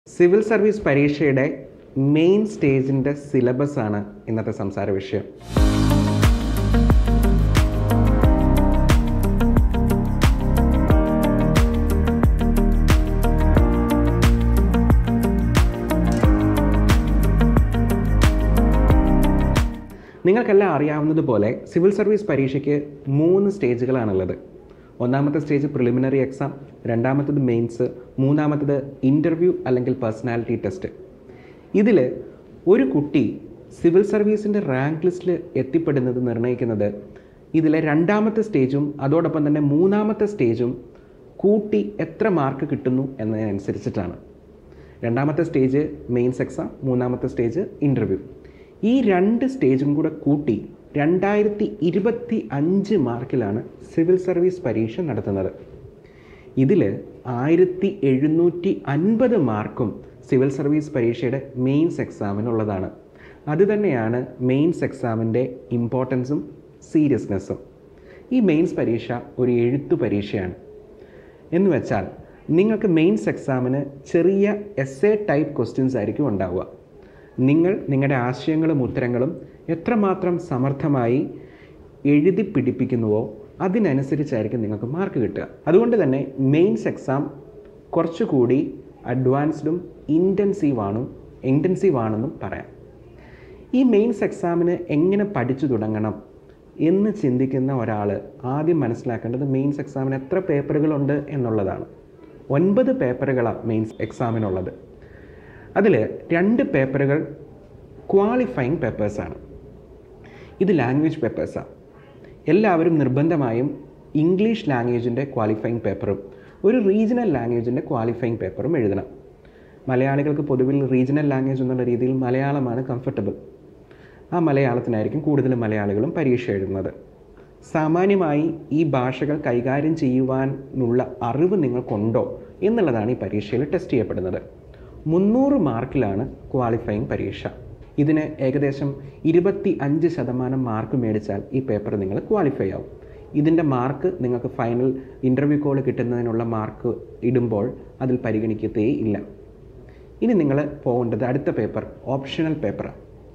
civil service പരീക്ഷയുടെ main സ്റ്റേജിൻ്റെ syllabus ആണ് ഇന്നത്തെ സംസാര വിഷയം നിങ്ങൾക്കെല്ലാം അറിയാവുന്നതുപോലെ സിവിൽ സർവീസ് പരീക്ഷയ്ക്ക് മൂന്ന് സ്റ്റേജുകളാണുള്ളത് ഒന്നാമത്തെ സ്റ്റേജ് പ്രിലിമിനറി എക്സാം രണ്ടാമത്തത് മെയിൻസ് മൂന്നാമത്തത് ഇൻ്റർവ്യൂ അല്ലെങ്കിൽ പേഴ്സണാലിറ്റി ടെസ്റ്റ് ഇതിൽ ഒരു കുട്ടി സിവിൽ സർവീസിൻ്റെ റാങ്ക് ലിസ്റ്റിൽ എത്തിപ്പെടുന്നത് നിർണ്ണയിക്കുന്നത് ഇതിലെ രണ്ടാമത്തെ സ്റ്റേജും അതോടൊപ്പം തന്നെ മൂന്നാമത്തെ സ്റ്റേജും കൂട്ടി എത്ര മാർക്ക് കിട്ടുന്നു എന്നതിനനുസരിച്ചിട്ടാണ് രണ്ടാമത്തെ സ്റ്റേജ് മെയിൻസ് എക്സാം മൂന്നാമത്തെ സ്റ്റേജ് ഇൻ്റർവ്യൂ ഈ രണ്ട് സ്റ്റേജും കൂടെ കൂട്ടി രണ്ടായിരത്തി ഇരുപത്തി അഞ്ച് മാർക്കിലാണ് സിവിൽ സർവീസ് പരീക്ഷ നടത്തുന്നത് ഇതിൽ ആയിരത്തി എഴുന്നൂറ്റി അൻപത് മാർക്കും സിവിൽ സർവീസ് പരീക്ഷയുടെ മെയിൻസ് എക്സാമിനുള്ളതാണ് അതുതന്നെയാണ് മെയിൻസ് എക്സാമിൻ്റെ ഇമ്പോർട്ടൻസും സീരിയസ്നെസ്സും ഈ മെയിൻസ് പരീക്ഷ ഒരു എഴുത്തു പരീക്ഷയാണ് എന്ന് വെച്ചാൽ നിങ്ങൾക്ക് മെയിൻസ് എക്സാമിന് ചെറിയ എസ് എ ടൈപ്പ് ക്വസ്റ്റ്യൻസ് ആയിരിക്കും ഉണ്ടാവുക നിങ്ങൾ നിങ്ങളുടെ ആശയങ്ങളും ഉത്തരങ്ങളും എത്രമാത്രം സമർത്ഥമായി എഴുതി പിടിപ്പിക്കുന്നുവോ അതിനനുസരിച്ചായിരിക്കും നിങ്ങൾക്ക് മാർക്ക് കിട്ടുക അതുകൊണ്ട് തന്നെ മെയിൻസ് എക്സാം കുറച്ചുകൂടി അഡ്വാൻസ്ഡും ഇൻറ്റൻസീവ് ആണ് ഇൻറ്റൻസീവ് ആണെന്നും പറയാം ഈ മെയിൻസ് എക്സാമിന് എങ്ങനെ പഠിച്ചു തുടങ്ങണം എന്ന് ചിന്തിക്കുന്ന ഒരാൾ ആദ്യം മനസ്സിലാക്കേണ്ടത് മെയിൻസ് എക്സാമിന് എത്ര പേപ്പറുകളുണ്ട് എന്നുള്ളതാണ് ഒൻപത് പേപ്പറുകളാണ് മെയിൻസ് എക്സാമിനുള്ളത് അതിൽ രണ്ട് പേപ്പറുകൾ ക്വാളിഫയിങ് പേപ്പേഴ്സാണ് ഇത് ലാംഗ്വേജ് പേപ്പേഴ്സാണ് എല്ലാവരും നിർബന്ധമായും ഇംഗ്ലീഷ് ലാംഗ്വേജിൻ്റെ ക്വാളിഫയിങ് പേപ്പറും ഒരു റീജിയണൽ ലാംഗ്വേജിൻ്റെ ക്വാളിഫയിങ് പേപ്പറും എഴുതണം മലയാളികൾക്ക് പൊതുവിൽ റീജിയണൽ ലാംഗ്വേജ് എന്നുള്ള രീതിയിൽ മലയാളമാണ് കംഫർട്ടബിൾ ആ മലയാളത്തിനായിരിക്കും കൂടുതൽ മലയാളികളും പരീക്ഷ എഴുതുന്നത് സാമാന്യമായി ഈ ഭാഷകൾ കൈകാര്യം ചെയ്യുവാനുള്ള അറിവ് നിങ്ങൾക്കുണ്ടോ എന്നുള്ളതാണ് ഈ പരീക്ഷയിൽ ടെസ്റ്റ് ചെയ്യപ്പെടുന്നത് മുന്നൂറ് മാർക്കിലാണ് ക്വാളിഫയിങ് പരീക്ഷ ഇതിന് ഏകദേശം ഇരുപത്തി അഞ്ച് ശതമാനം മാർക്ക് മേടിച്ചാൽ ഈ പേപ്പർ നിങ്ങൾ ക്വാളിഫൈ ആവും ഇതിൻ്റെ മാർക്ക് നിങ്ങൾക്ക് ഫൈനൽ ഇൻ്റർവ്യൂ കോൾ കിട്ടുന്നതിനുള്ള മാർക്ക് ഇടുമ്പോൾ അതിൽ പരിഗണിക്കത്തേ ഇല്ല ഇനി നിങ്ങൾ പോകേണ്ടത് അടുത്ത പേപ്പർ ഓപ്ഷണൽ പേപ്പറാണ്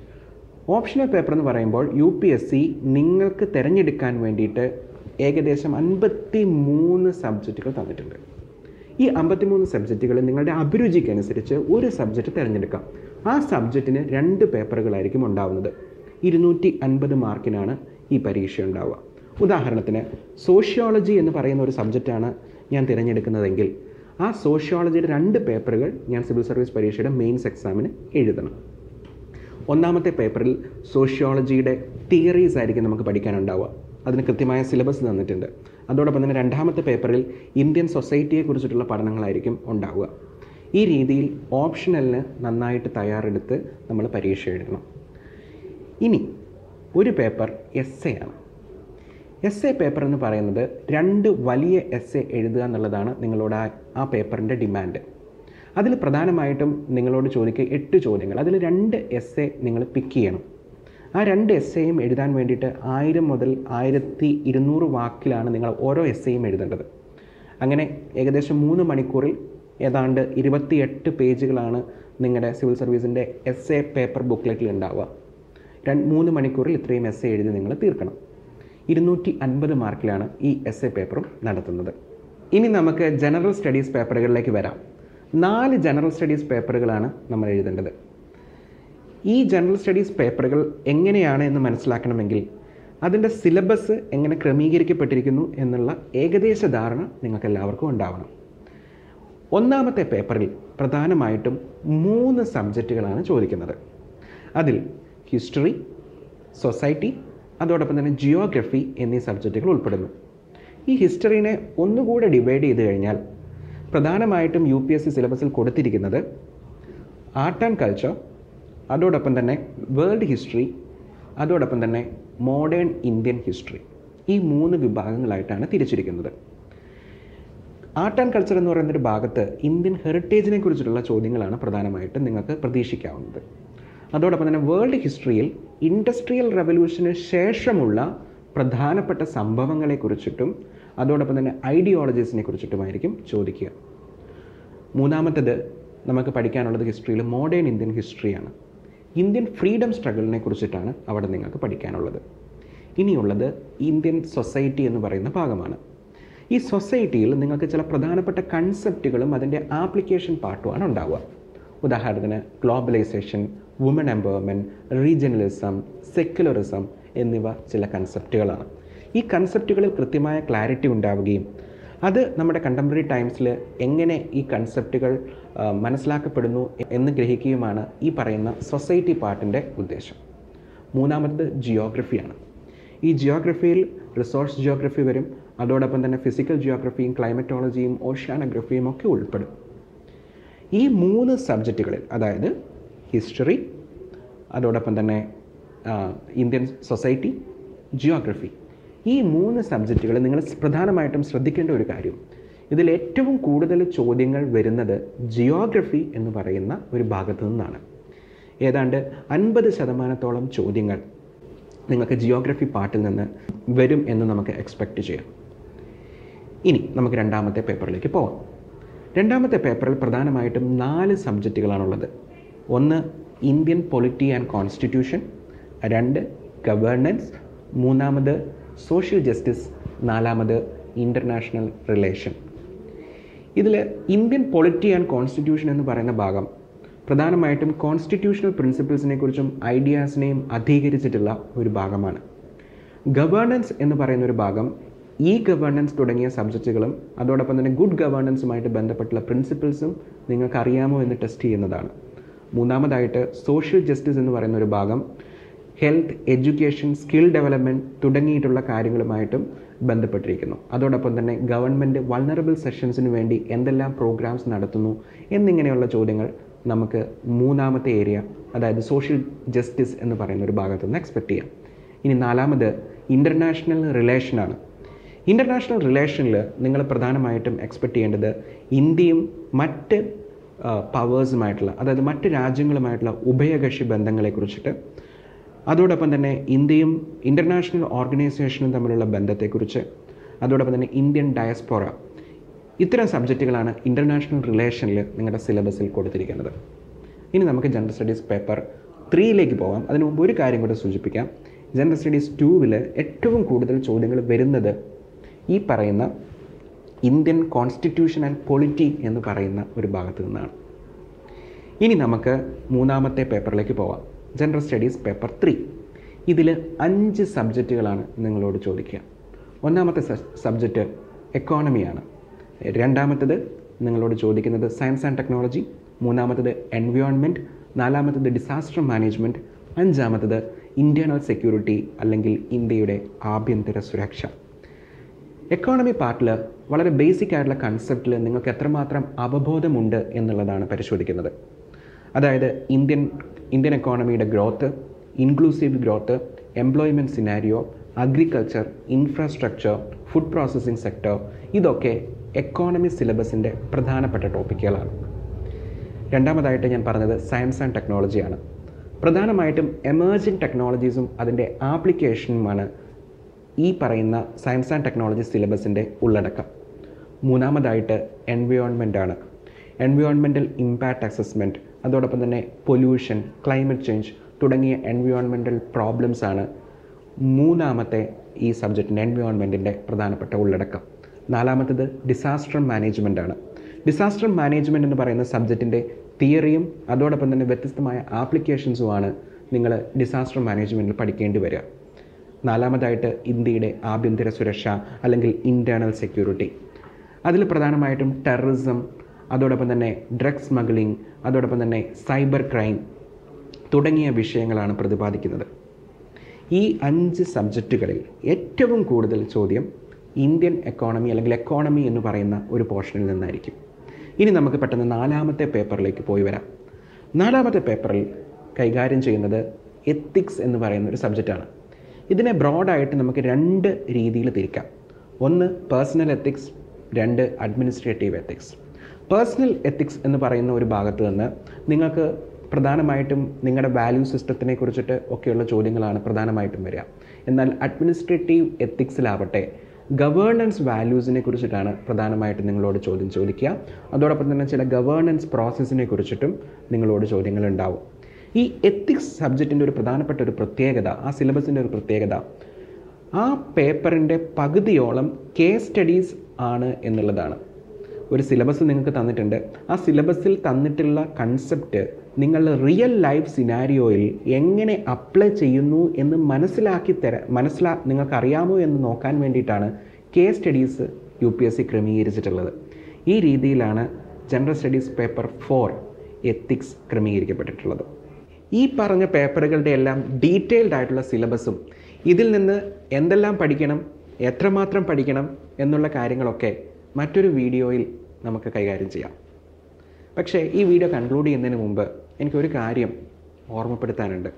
ഓപ്ഷണൽ പേപ്പർ എന്ന് പറയുമ്പോൾ യു പി എസ് സി നിങ്ങൾക്ക് തിരഞ്ഞെടുക്കാൻ വേണ്ടിയിട്ട് ഏകദേശം അൻപത്തി മൂന്ന് സബ്ജക്റ്റുകൾ തന്നിട്ടുണ്ട് ഈ അമ്പത്തിമൂന്ന് സബ്ജക്റ്റുകൾ നിങ്ങളുടെ അഭിരുചിക്ക് അനുസരിച്ച് ഒരു സബ്ജക്റ്റ് തിരഞ്ഞെടുക്കാം ആ സബ്ജക്റ്റിന് രണ്ട് പേപ്പറുകളായിരിക്കും ഉണ്ടാവുന്നത് ഇരുന്നൂറ്റി അൻപത് മാർക്കിനാണ് ഈ പരീക്ഷ ഉണ്ടാവുക ഉദാഹരണത്തിന് സോഷ്യോളജി എന്ന് പറയുന്ന ഒരു സബ്ജക്റ്റാണ് ഞാൻ തിരഞ്ഞെടുക്കുന്നതെങ്കിൽ ആ സോഷ്യോളജിയുടെ രണ്ട് പേപ്പറുകൾ ഞാൻ സിവിൽ സർവീസ് പരീക്ഷയുടെ മെയിൻസ് എക്സാമിന് എഴുതണം ഒന്നാമത്തെ പേപ്പറിൽ സോഷ്യോളജിയുടെ തിയറീസ് ആയിരിക്കും നമുക്ക് പഠിക്കാനുണ്ടാവുക അതിന് കൃത്യമായ സിലബസ് തന്നിട്ടുണ്ട് അതോടൊപ്പം തന്നെ രണ്ടാമത്തെ പേപ്പറിൽ ഇന്ത്യൻ സൊസൈറ്റിയെ കുറിച്ചിട്ടുള്ള പഠനങ്ങളായിരിക്കും ഉണ്ടാവുക ഈ രീതിയിൽ ഓപ്ഷണലിന് നന്നായിട്ട് തയ്യാറെടുത്ത് നമ്മൾ പരീക്ഷ എഴുതണം ഇനി ഒരു പേപ്പർ എസ് എ ആണ് എസ് എ പേപ്പർ എന്ന് പറയുന്നത് രണ്ട് വലിയ എസ് എ എഴുതുക എന്നുള്ളതാണ് നിങ്ങളോട് ആ ആ പേപ്പറിൻ്റെ ഡിമാൻഡ് അതിൽ പ്രധാനമായിട്ടും നിങ്ങളോട് ചോദിക്കുക എട്ട് ചോദ്യങ്ങൾ അതിൽ രണ്ട് എസ് എ നിങ്ങൾ പിക്ക് ചെയ്യണം ആ രണ്ട് എസ് എയും എഴുതാൻ വേണ്ടിയിട്ട് ആയിരം മുതൽ ആയിരത്തി ഇരുന്നൂറ് വാക്കിലാണ് നിങ്ങൾ ഓരോ എസ് എയും എഴുതേണ്ടത് അങ്ങനെ ഏകദേശം മൂന്ന് മണിക്കൂറിൽ ഏതാണ്ട് ഇരുപത്തിയെട്ട് പേജുകളാണ് നിങ്ങളുടെ സിവിൽ സർവീസിൻ്റെ എസ് എ പേപ്പർ ബുക്ക്ലെറ്റിൽ ഉണ്ടാവുക രണ്ട് മൂന്ന് മണിക്കൂറിൽ ഇത്രയും എസ് എ എഴുതി നിങ്ങൾ തീർക്കണം ഇരുന്നൂറ്റി അൻപത് മാർക്കിലാണ് ഈ എസ് എ പേപ്പറും നടത്തുന്നത് ഇനി നമുക്ക് ജനറൽ സ്റ്റഡീസ് പേപ്പറുകളിലേക്ക് വരാം നാല് ജനറൽ സ്റ്റഡീസ് പേപ്പറുകളാണ് നമ്മൾ എഴുതേണ്ടത് ഈ ജനറൽ സ്റ്റഡീസ് പേപ്പറുകൾ എങ്ങനെയാണ് എന്ന് മനസ്സിലാക്കണമെങ്കിൽ അതിൻ്റെ സിലബസ് എങ്ങനെ ക്രമീകരിക്കപ്പെട്ടിരിക്കുന്നു എന്നുള്ള ഏകദേശ ധാരണ നിങ്ങൾക്ക് എല്ലാവർക്കും ഉണ്ടാവണം ഒന്നാമത്തെ പേപ്പറിൽ പ്രധാനമായിട്ടും മൂന്ന് സബ്ജക്റ്റുകളാണ് ചോദിക്കുന്നത് അതിൽ ഹിസ്റ്ററി സൊസൈറ്റി അതോടൊപ്പം തന്നെ ജിയോഗ്രഫി എന്നീ സബ്ജക്റ്റുകൾ ഉൾപ്പെടുന്നു ഈ ഹിസ്റ്ററീനെ ഒന്നുകൂടെ ഡിവൈഡ് ചെയ്ത് കഴിഞ്ഞാൽ പ്രധാനമായിട്ടും യു പി എസ് സി സിലബസിൽ കൊടുത്തിരിക്കുന്നത് ആർട്ട് ആൻഡ് കൾച്ചർ അതോടൊപ്പം തന്നെ വേൾഡ് ഹിസ്റ്ററി അതോടൊപ്പം തന്നെ മോഡേൺ ഇന്ത്യൻ ഹിസ്റ്ററി ഈ മൂന്ന് വിഭാഗങ്ങളായിട്ടാണ് തിരിച്ചിരിക്കുന്നത് ആർട്ട് ആൻഡ് കൾച്ചർ എന്ന് പറയുന്ന ഒരു ഭാഗത്ത് ഇന്ത്യൻ ഹെറിറ്റേജിനെ കുറിച്ചിട്ടുള്ള ചോദ്യങ്ങളാണ് പ്രധാനമായിട്ടും നിങ്ങൾക്ക് പ്രതീക്ഷിക്കാവുന്നത് അതോടൊപ്പം തന്നെ വേൾഡ് ഹിസ്റ്ററിയിൽ ഇൻഡസ്ട്രിയൽ റവല്യൂഷന് ശേഷമുള്ള പ്രധാനപ്പെട്ട സംഭവങ്ങളെക്കുറിച്ചിട്ടും അതോടൊപ്പം തന്നെ ഐഡിയോളജീസിനെ കുറിച്ചിട്ടുമായിരിക്കും ചോദിക്കുക മൂന്നാമത്തേത് നമുക്ക് പഠിക്കാനുള്ളത് ഹിസ്റ്ററിയിൽ മോഡേൺ ഇന്ത്യൻ ഹിസ്റ്ററിയാണ് ഇന്ത്യൻ ഫ്രീഡം സ്ട്രഗിളിനെ കുറിച്ചിട്ടാണ് അവിടെ നിങ്ങൾക്ക് പഠിക്കാനുള്ളത് ഇനിയുള്ളത് ഇന്ത്യൻ സൊസൈറ്റി എന്ന് പറയുന്ന ഭാഗമാണ് ഈ സൊസൈറ്റിയിൽ നിങ്ങൾക്ക് ചില പ്രധാനപ്പെട്ട കൺസെപ്റ്റുകളും അതിൻ്റെ ആപ്ലിക്കേഷൻ പാർട്ടുമാണ് ഉണ്ടാവുക ഉദാഹരണത്തിന് globalisation woman empowerment regionalism secularism എന്നിവ ചില കൺസെപ്റ്റുകളാണ് ഈ കൺസെപ്റ്റുകളിൽ കൃത്യമായ ക്ലാരിറ്റി ഉണ്ടാവുകയും അത് നമ്മുടെ കണ്ടംപററി ടൈംസിൽ എങ്ങനെ ഈ കൺസെപ്റ്റുകൾ ആ, മനസ്സിലാക്കപ്പെടുന്നു എന്ന് ഗ്രഹിക്കുകയുമാണ് ഈ പറയുന്ന സൊസൈറ്റി പാർട്ടിൻ്റെ ഉദ്ദേശം മൂന്നാമത്തത് ജിയോഗ്രഫിയാണ് ഈ ജിയോഗ്രഫിയിൽ റിസോഴ്സ് ജിയോഗ്രഫി വരും അതോടൊപ്പം തന്നെ ഫിസിക്കൽ ജിയോഗ്രഫിയും ക്ലൈമറ്റോളജിയും ഓഷ്യാനോഗ്രഫിയും ഒക്കെ ഉൾപ്പെടും ഈ മൂന്ന് സബ്ജക്റ്റുകളിൽ അതായത് ഹിസ്റ്ററി അതോടൊപ്പം തന്നെ ആ, ഇന്ത്യൻ സൊസൈറ്റി ജിയോഗ്രഫി ഈ മൂന്ന് സബ്ജക്റ്റുകൾ നിങ്ങൾ പ്രധാനമായിട്ടും ശ്രദ്ധിക്കേണ്ട ഒരു കാര്യം ഇതിൽ ഏറ്റവും കൂടുതൽ ചോദ്യങ്ങൾ വരുന്നത് ജിയോഗ്രഫി എന്ന് പറയുന്ന ഒരു ഭാഗത്തു നിന്നാണ് ഏതാണ്ട് അൻപത് ശതമാനത്തോളം ചോദ്യങ്ങൾ നിങ്ങൾക്ക് ജിയോഗ്രഫി പാർട്ടിൽ നിന്ന് വരും എന്ന് നമുക്ക് എക്സ്പെക്റ്റ് ചെയ്യാം ഇനി നമുക്ക് രണ്ടാമത്തെ പേപ്പറിലേക്ക് പോവാം രണ്ടാമത്തെ പേപ്പറിൽ പ്രധാനമായിട്ടും നാല് സബ്ജക്റ്റുകളാണുള്ളത് ഒന്ന് ഇന്ത്യൻ പൊളിറ്റി ആൻഡ് കോൺസ്റ്റിറ്റ്യൂഷൻ രണ്ട് ഗവേണൻസ് മൂന്നാമത് സോഷ്യൽ ജസ്റ്റിസ് നാലാമത് ഇൻ്റർനാഷണൽ റിലേഷൻ ഇതിൽ ഇന്ത്യൻ പൊളിറ്റി ആൻഡ് കോൺസ്റ്റിറ്റ്യൂഷൻ എന്ന് പറയുന്ന ഭാഗം പ്രധാനമായിട്ടും കോൺസ്റ്റിറ്റ്യൂഷണൽ പ്രിൻസിപ്പിൾസിനെ കുറിച്ചും ഐഡിയാസിനെയും അധീകരിച്ചിട്ടുള്ള ഒരു ഭാഗമാണ് ഗവേണൻസ് എന്ന് പറയുന്ന ഒരു ഭാഗം ഇ ഗവേണൻസ് തുടങ്ങിയ സബ്ജക്റ്റുകളും അതോടൊപ്പം തന്നെ ഗുഡ് ഗവേണൻസുമായിട്ട് ബന്ധപ്പെട്ടുള്ള പ്രിൻസിപ്പിൾസും നിങ്ങൾക്ക് അറിയാമോ എന്ന് ടെസ്റ്റ് ചെയ്യുന്നതാണ് മൂന്നാമതായിട്ട് സോഷ്യൽ ജസ്റ്റിസ് എന്ന് പറയുന്ന ഒരു ഭാഗം ഹെൽത്ത് എഡ്യൂക്കേഷൻ സ്കിൽ ഡെവലപ്മെൻറ്റ് തുടങ്ങിയിട്ടുള്ള കാര്യങ്ങളുമായിട്ടും ബന്ധപ്പെട്ടിരിക്കുന്നു അതോടൊപ്പം തന്നെ ഗവൺമെൻറ് വൾണറബിൾ സെഷൻസിന് വേണ്ടി എന്തെല്ലാം പ്രോഗ്രാംസ് നടത്തുന്നു എന്നിങ്ങനെയുള്ള ചോദ്യങ്ങൾ നമുക്ക് മൂന്നാമത്തെ ഏരിയ അതായത് സോഷ്യൽ ജസ്റ്റിസ് എന്ന് പറയുന്ന ഒരു ഭാഗത്തു നിന്ന് എക്സ്പെക്റ്റ് ചെയ്യാം ഇനി നാലാമത് ഇൻ്റർനാഷണൽ റിലേഷനാണ് ഇൻ്റർനാഷണൽ റിലേഷനിൽ നിങ്ങൾ പ്രധാനമായിട്ടും എക്സ്പെക്റ്റ് ചെയ്യേണ്ടത് ഇന്ത്യയും മറ്റ് പവേഴ്സുമായിട്ടുള്ള അതായത് മറ്റ് രാജ്യങ്ങളുമായിട്ടുള്ള ഉഭയകക്ഷി ബന്ധങ്ങളെക്കുറിച്ചിട്ട് അതോടൊപ്പം തന്നെ ഇന്ത്യയും ഇൻ്റർനാഷണൽ ഓർഗനൈസേഷനും തമ്മിലുള്ള ബന്ധത്തെക്കുറിച്ച് അതോടൊപ്പം തന്നെ ഇന്ത്യൻ ഡയസ്പോറ ഇത്തരം സബ്ജക്റ്റുകളാണ് ഇൻ്റർനാഷണൽ റിലേഷനിൽ നിങ്ങളുടെ സിലബസിൽ കൊടുത്തിരിക്കുന്നത് ഇനി നമുക്ക് ജനറൽ സ്റ്റഡീസ് പേപ്പർ ത്രീയിലേക്ക് പോകാം അതിന് മുമ്പ് ഒരു കാര്യം കൂടെ സൂചിപ്പിക്കാം ജനറൽ സ്റ്റഡീസ് ടൂവിൽ ഏറ്റവും കൂടുതൽ ചോദ്യങ്ങൾ വരുന്നത് ഈ പറയുന്ന ഇന്ത്യൻ കോൺസ്റ്റിറ്റ്യൂഷൻ ആൻഡ് പൊളിറ്റി എന്ന് പറയുന്ന ഒരു ഭാഗത്തു നിന്നാണ് ഇനി നമുക്ക് മൂന്നാമത്തെ പേപ്പറിലേക്ക് പോവാം ജനറൽ സ്റ്റഡീസ് പേപ്പർ ത്രീ ഇതിൽ അഞ്ച് സബ്ജക്റ്റുകളാണ് നിങ്ങളോട് ചോദിക്കുക ഒന്നാമത്തെ സബ്ജക്റ്റ് എക്കോണമിയാണ് രണ്ടാമത്തത് നിങ്ങളോട് ചോദിക്കുന്നത് സയൻസ് ആൻഡ് ടെക്നോളജി മൂന്നാമത്തത് എൻവയോൺമെൻറ്റ് നാലാമത്തത് ഡിസാസ്റ്റർ മാനേജ്മെൻറ്റ് അഞ്ചാമത്തത് ഇൻറ്റേർണൽ സെക്യൂരിറ്റി അല്ലെങ്കിൽ ഇന്ത്യയുടെ ആഭ്യന്തര സുരക്ഷ എക്കോണമി പാർട്ടിൽ വളരെ ബേസിക് ആയിട്ടുള്ള കൺസെപ്റ്റിൽ നിങ്ങൾക്ക് എത്രമാത്രം അവബോധമുണ്ട് എന്നുള്ളതാണ് പരിശോധിക്കുന്നത് അതായത് ഇന്ത്യൻ ഇന്ത്യൻ എക്കോണമിയുടെ growth inclusive growth employment scenario agriculture infrastructure food processing sector ഇതൊക്കെ എക്കോണമി സിലബസിൻ്റെ പ്രധാനപ്പെട്ട ടോപ്പിക്കുകളാണ് രണ്ടാമതായിട്ട് ഞാൻ പറഞ്ഞത് സയൻസ് ആൻഡ് ടെക്നോളജിയാണ് പ്രധാനമായിട്ടും എമേർജിംഗ് ടെക്നോളജീസും അതിൻ്റെ ആപ്ലിക്കേഷനുമാണ് ഈ പറയുന്ന സയൻസ് ആൻഡ് ടെക്നോളജി സിലബസിൻ്റെ ഉള്ളടക്കം മൂന്നാമതായിട്ട് എൻവയോൺമെൻ്റ് ആണ് എൻവയോൺമെൻറ്റൽ ഇമ്പാക്റ്റ് അസസ്മെൻറ്റ് അതോടൊപ്പം തന്നെ പൊല്യൂഷൻ ക്ലൈമറ്റ് ചേഞ്ച് തുടങ്ങിയ എൻവയോൺമെൻറ്റൽ പ്രോബ്ലംസ് ആണ് മൂന്നാമത്തെ ഈ സബ്ജക്റ്റിൻ്റെ എൻവയോൺമെൻറ്റിൻ്റെ പ്രധാനപ്പെട്ട ഉള്ളടക്കം നാലാമത്തത് ഡിസാസ്റ്റർ മാനേജ്മെൻ്റ് ആണ് ഡിസാസ്റ്റർ മാനേജ്മെൻറ്റ് എന്ന് പറയുന്ന സബ്ജക്റ്റിൻ്റെ തിയറിയും അതോടൊപ്പം തന്നെ വ്യത്യസ്തമായ ആപ്ലിക്കേഷൻസുമാണ് നിങ്ങൾ ഡിസാസ്റ്റർ മാനേജ്മെൻറ്റിൽ പഠിക്കേണ്ടി വരിക നാലാമതായിട്ട് ഇന്ത്യയുടെ ആഭ്യന്തര സുരക്ഷ അല്ലെങ്കിൽ ഇൻറ്റേർണൽ സെക്യൂരിറ്റി അതിൽ പ്രധാനമായിട്ടും ടെററിസം അതോടൊപ്പം തന്നെ ഡ്രഗ് സ്മഗ്ലിംഗ് അതോടൊപ്പം തന്നെ സൈബർ ക്രൈം തുടങ്ങിയ വിഷയങ്ങളാണ് പ്രതിപാദിക്കുന്നത് ഈ അഞ്ച് സബ്ജക്റ്റുകളിൽ ഏറ്റവും കൂടുതൽ ചോദ്യം ഇന്ത്യൻ എക്കോണമി അല്ലെങ്കിൽ എക്കോണമി എന്ന് പറയുന്ന ഒരു പോർഷനിൽ നിന്നായിരിക്കും ഇനി നമുക്ക് പെട്ടെന്ന് നാലാമത്തെ പേപ്പറിലേക്ക് പോയി വരാം നാലാമത്തെ പേപ്പറിൽ കൈകാര്യം ചെയ്യുന്നത് എത്തിക്സ് എന്ന് പറയുന്ന ഒരു സബ്ജക്റ്റാണ് ഇതിനെ ബ്രോഡായിട്ട് നമുക്ക് രണ്ട് രീതിയിൽ തിരിക്കാം ഒന്ന് പേഴ്സണൽ എത്തിക്സ് രണ്ട് അഡ്മിനിസ്ട്രേറ്റീവ് എത്തിക്സ് പേഴ്സണൽ എത്തിക്സ് എന്ന് പറയുന്ന ഒരു ഭാഗത്ത് നിന്ന് നിങ്ങൾക്ക് പ്രധാനമായിട്ടും നിങ്ങളുടെ വാല്യൂ സിസ്റ്റത്തിനെ കുറിച്ചിട്ട് ഒക്കെയുള്ള ചോദ്യങ്ങളാണ് പ്രധാനമായിട്ടും വരിക എന്നാൽ അഡ്മിനിസ്ട്രേറ്റീവ് എത്തിക്സിലാവട്ടെ ഗവേണൻസ് വാല്യൂസിനെ കുറിച്ചിട്ടാണ് പ്രധാനമായിട്ടും നിങ്ങളോട് ചോദ്യം ചോദിക്കുക അതോടൊപ്പം തന്നെ ചില ഗവേണൻസ് പ്രോസസ്സിനെ കുറിച്ചിട്ടും നിങ്ങളോട് ചോദ്യങ്ങൾ ഉണ്ടാവും ഈ എത്തിക്സ് സബ്ജക്റ്റിൻ്റെ ഒരു പ്രധാനപ്പെട്ട ഒരു പ്രത്യേകത ആ സിലബസിൻ്റെ ഒരു പ്രത്യേകത ആ പേപ്പറിൻ്റെ പകുതിയോളം കേസ് സ്റ്റഡീസ് ആണ് എന്നുള്ളതാണ് ഒരു സിലബസ് നിങ്ങൾക്ക് തന്നിട്ടുണ്ട് ആ സിലബസിൽ തന്നിട്ടുള്ള കൺസെപ്റ്റ് നിങ്ങളുടെ റിയൽ ലൈഫ് സിനാരിയോയിൽ എങ്ങനെ അപ്ലൈ ചെയ്യുന്നു എന്ന് മനസ്സിലാക്കി തരാൻ മനസ്സിലാ നിങ്ങൾക്ക് അറിയാമോ എന്ന് നോക്കാൻ വേണ്ടിയിട്ടാണ് case studies U P S C ക്രമീകരിച്ചിട്ടുള്ളത് ഈ രീതിയിലാണ് general studies paper four ethics ക്രമീകരിക്കപ്പെട്ടിട്ടുള്ളത് ഈ പറഞ്ഞ പേപ്പറുകളുടെ എല്ലാം ഡീറ്റെയിൽഡ് ആയിട്ടുള്ള സിലബസും ഇതിൽ നിന്ന് എന്തെല്ലാം പഠിക്കണം എത്രമാത്രം പഠിക്കണം എന്നുള്ള കാര്യങ്ങളൊക്കെ മറ്റൊരു വീഡിയോയിൽ നമുക്ക് കൈകാര്യം ചെയ്യാം പക്ഷേ ഈ വീഡിയോ കൺക്ലൂഡ് ചെയ്യുന്നതിന് മുമ്പ് എനിക്കൊരു കാര്യം ഓർമ്മപ്പെടുത്താനുണ്ട്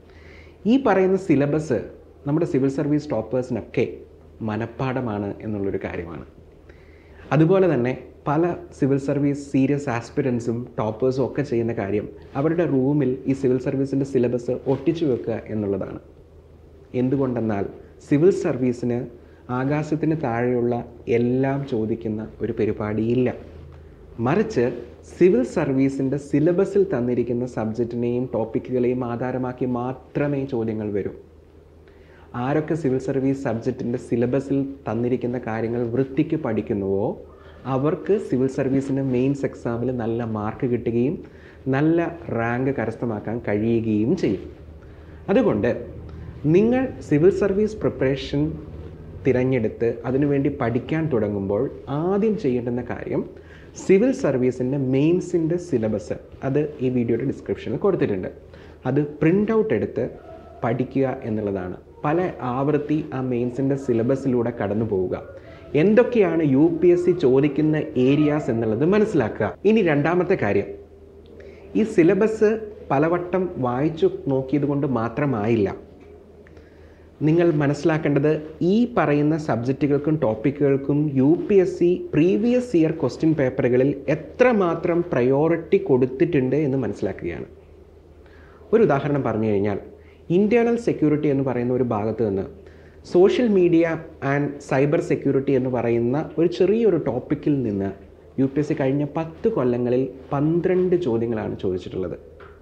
ഈ പറയുന്ന സിലബസ് നമ്മുടെ സിവിൽ സർവീസ് ടോപ്പേഴ്സിനൊക്കെ മനഃപ്പാടമാണ് എന്നുള്ളൊരു കാര്യമാണ് അതുപോലെ തന്നെ പല സിവിൽ സർവീസ് സീരിയസ് ആസ്പിരൻസും ടോപ്പേഴ്സും ഒക്കെ ചെയ്യുന്ന കാര്യം അവരുടെ റൂമിൽ ഈ സിവിൽ സർവീസിൻ്റെ സിലബസ് ഒട്ടിച്ചു വെക്കുക എന്നുള്ളതാണ് എന്തുകൊണ്ടെന്നാൽ സിവിൽ സർവീസിന് ആകാശത്തിന് താഴെയുള്ള എല്ലാം ചോദിക്കുന്ന ഒരു പരിപാടിയില്ല മറിച്ച് സിവിൽ സർവീസിൻ്റെ സിലബസിൽ തന്നിരിക്കുന്ന സബ്ജക്റ്റിനെയും ടോപ്പിക്കുകളെയും ആധാരമാക്കി മാത്രമേ ചോദ്യങ്ങൾ വരൂ ആരൊക്കെ സിവിൽ സർവീസ് സബ്ജക്റ്റിൻ്റെ സിലബസിൽ തന്നിരിക്കുന്ന കാര്യങ്ങൾ വൃത്തിക്ക് പഠിക്കുന്നുവോ അവർക്ക് സിവിൽ സർവീസിന് മെയിൻസ് എക്സാമിൽ നല്ല മാർക്ക് കിട്ടുകയും നല്ല റാങ്ക് കരസ്ഥമാക്കാൻ കഴിയുകയും ചെയ്യും അതുകൊണ്ട് നിങ്ങൾ സിവിൽ സർവീസ് പ്രിപ്പറേഷൻ തിരഞ്ഞെടുത്ത് അതിനുവേണ്ടി പഠിക്കാൻ തുടങ്ങുമ്പോൾ ആദ്യം ചെയ്യേണ്ടുന്ന കാര്യം സിവിൽ സർവീസിൻ്റെ മെയിൻസിൻ്റെ സിലബസ് അത് ഈ വീഡിയോയുടെ ഡിസ്ക്രിപ്ഷനിൽ കൊടുത്തിട്ടുണ്ട് അത് പ്രിൻ്റ് ഔട്ട് എടുത്ത് പഠിക്കുക എന്നുള്ളതാണ് പല ആവൃത്തി ആ മെയിൻസിൻ്റെ സിലബസിലൂടെ കടന്നു പോവുക എന്തൊക്കെയാണ് യു പി എസ് സി ചോദിക്കുന്ന ഏരിയാസ് എന്നുള്ളത് മനസ്സിലാക്കുക ഇനി രണ്ടാമത്തെ കാര്യം ഈ സിലബസ് പലവട്ടം വായിച്ചു നോക്കിയത് കൊണ്ട് മാത്രമായില്ല നിങ്ങൾ മനസ്സിലാക്കേണ്ടത് ഈ പറയുന്ന സബ്ജക്റ്റുകൾക്കും ടോപ്പിക്കുകൾക്കും U P S C previous year question പേപ്പറുകളിൽ എത്രമാത്രം പ്രയോറിറ്റി കൊടുത്തിട്ടുണ്ട് എന്ന് മനസ്സിലാക്കുകയാണ് ഒരു ഉദാഹരണം പറഞ്ഞു കഴിഞ്ഞാൽ ഇൻറ്റേർണൽ സെക്യൂരിറ്റി എന്ന് പറയുന്ന ഒരു ഭാഗത്ത് നിന്ന് social media and cyber security എന്ന് പറയുന്ന ഒരു ചെറിയൊരു ടോപ്പിക്കിൽ നിന്ന് യു പി എസ് സി കഴിഞ്ഞ പത്ത് കൊല്ലങ്ങളിൽ പന്ത്രണ്ട് ചോദ്യങ്ങളാണ് ചോദിച്ചിട്ടുള്ളത്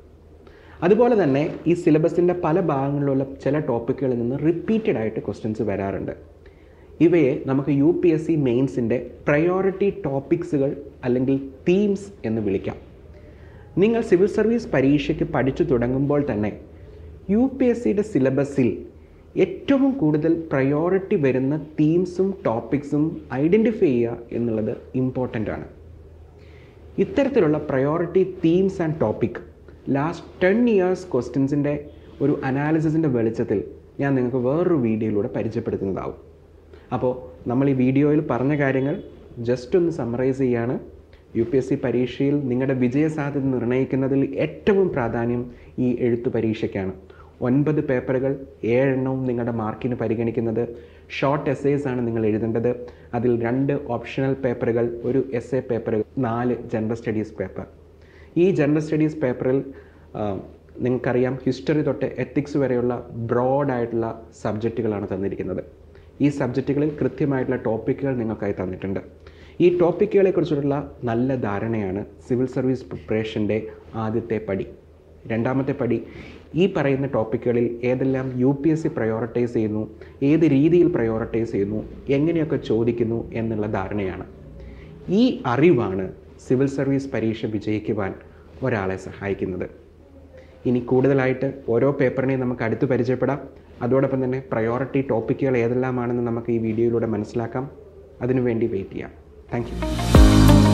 അതുപോലെ തന്നെ ഈ സിലബസിൻ്റെ പല ഭാഗങ്ങളിലുള്ള ചില ടോപ്പിക്കുകളിൽ നിന്ന് റിപ്പീറ്റഡ് ആയിട്ട് ക്വസ്റ്റ്യൻസ് വരാറുണ്ട് ഇവയെ നമുക്ക് യു പി എസ് സി മെയിൻസിൻ്റെ പ്രയോറിറ്റി ടോപ്പിക്സുകൾ അല്ലെങ്കിൽ തീംസ് എന്ന് വിളിക്കാം നിങ്ങൾ സിവിൽ സർവീസ് പരീക്ഷയ്ക്ക് പഠിച്ചു തുടങ്ങുമ്പോൾ തന്നെ യു പി എസ് സിയുടെ സിലബസിൽ ഏറ്റവും കൂടുതൽ പ്രയോറിറ്റി വരുന്ന തീംസും ടോപ്പിക്സും ഐഡൻറ്റിഫൈ ചെയ്യുക എന്നുള്ളത് ഇമ്പോർട്ടൻ്റ് ആണ് ഇത്തരത്തിലുള്ള priority themes and topic last ten years ക്വസ്റ്റ്യൻസിൻ്റെ ഒരു അനാലിസിസിൻ്റെ വെളിച്ചത്തിൽ ഞാൻ നിങ്ങൾക്ക് വേറൊരു വീഡിയോയിലൂടെ പരിചയപ്പെടുത്തുന്നതാവും അപ്പോൾ നമ്മൾ ഈ വീഡിയോയിൽ പറഞ്ഞ കാര്യങ്ങൾ ജസ്റ്റ് ഒന്ന് സമ്മറൈസ് ചെയ്യാണ് യു പി എസ് സി പരീക്ഷയിൽ നിങ്ങളുടെ വിജയസാധ്യത നിർണ്ണയിക്കുന്നതിൽ ഏറ്റവും പ്രാധാന്യം ഈ എഴുത്തു പരീക്ഷയ്ക്കാണ് ഒൻപത് പേപ്പറുകൾ ഏഴെണ്ണവും നിങ്ങളുടെ മാർക്കിന് പരിഗണിക്കുന്നത് ഷോർട്ട് എസ്സേസ് ആണ് നിങ്ങൾ എഴുതേണ്ടത് അതിൽ രണ്ട് ഓപ്ഷണൽ പേപ്പറുകൾ ഒരു എസ് എ പേപ്പറുകൾ നാല് ജനറൽ സ്റ്റഡീസ് പേപ്പർ ഈ ജനറൽ സ്റ്റഡീസ് പേപ്പറിൽ നിങ്ങൾക്കറിയാം ഹിസ്റ്ററി തൊട്ട് എത്തിക്സ് വരെയുള്ള ബ്രോഡായിട്ടുള്ള സബ്ജക്റ്റുകളാണ് തന്നിരിക്കുന്നത് ഈ സബ്ജക്റ്റുകളിൽ കൃത്യമായിട്ടുള്ള ടോപ്പിക്കുകൾ നിങ്ങൾക്കായി തന്നിട്ടുണ്ട് ഈ ടോപ്പിക്കുകളെക്കുറിച്ചുള്ള നല്ല ധാരണയാണ് സിവിൽ സർവീസ് പ്രിപ്പറേഷൻ്റെ ആദ്യത്തെ പടി രണ്ടാമത്തെ പടി ഈ പറയുന്ന ടോപ്പിക്കുകളിൽ ഏതെല്ലാം U P S C prioritise ചെയ്യുന്നു ഏത് രീതിയിൽ പ്രയോറിറ്റൈസ് ചെയ്യുന്നു എങ്ങനെയൊക്കെ ചോദിക്കുന്നു എന്നുള്ള ധാരണയാണ് ഈ അറിവാണ് സിവിൽ സർവീസ് പരീക്ഷ വിജയിക്കുവാൻ ഒരാളെ സഹായിക്കുന്നത് ഇനി കൂടുതലായിട്ട് ഓരോ പേപ്പറിനെയും നമുക്ക് അടുത്ത് പരിചയപ്പെടാം അതോടൊപ്പം തന്നെ പ്രയോറിറ്റി ടോപ്പിക്കുകൾ ഏതെല്ലാമാണെന്ന് നമുക്ക് ഈ വീഡിയോയിലൂടെ മനസ്സിലാക്കാം അതിനുവേണ്ടി വെയിറ്റ് ചെയ്യാം താങ്ക്